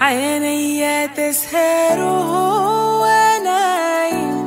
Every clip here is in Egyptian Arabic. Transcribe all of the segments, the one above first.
عيني تسهر وهو نايم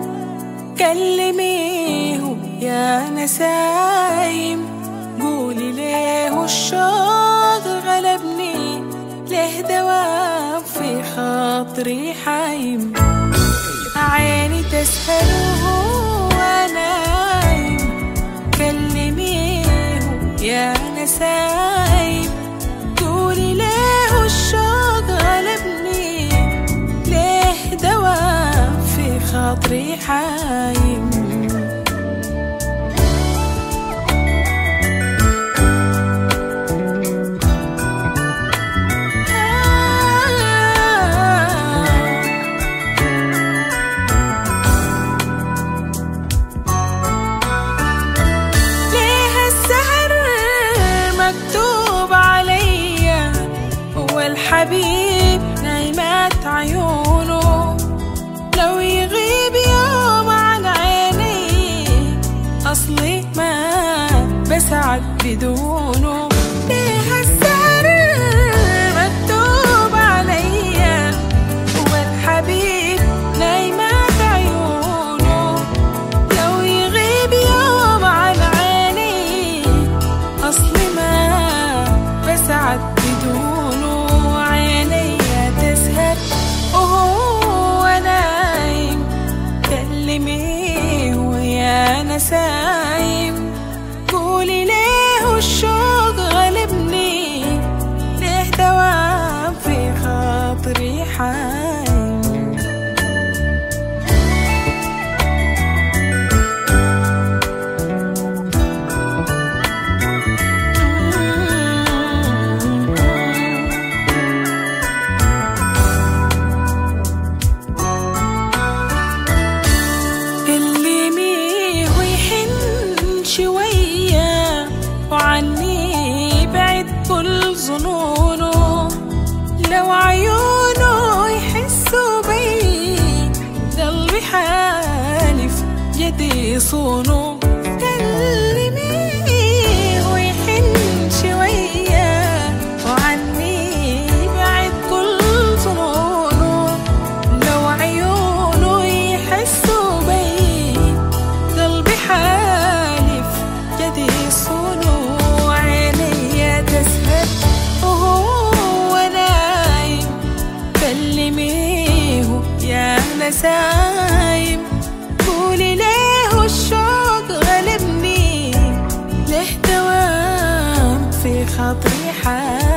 كلميه يا نسايم قولي ليه الشوق غلبني ليه دوام في خاطري حايم عيني تسهر وهو نايم كلميه يا نسايم قولي ليه الشوق غلبني ليه دوام في خاطري حايم ليه السهر مكتوب عليا هو الحبيب نايمات عيونه لو يغيب يوم عن عيني أصلي ما بسعد بدونه ليه السهر مكتوب عليا هو الحبيب نايمات عيونه لو يغيب يوم عن عيني أصلي ما بسعد بدونه عيني تسهر وهو نايم كلميه ويا نسايم قولي ليه الشوق غلبني ليه دوام في خاطري حايم كلميه ويحن شوية وعني بعد كل ظنونه لو عيونه يحسوا بي قلبي حالف يدي صونه كلميه ويحن شوية وعني بعد كل ظنونه لو عيونه يحسوا بي قلبي حالف يدي صونو عيني تسهر وهو نايم كلميه يا نسايم قولي ليه الشوق غلبني ليه دوام في خاطري حال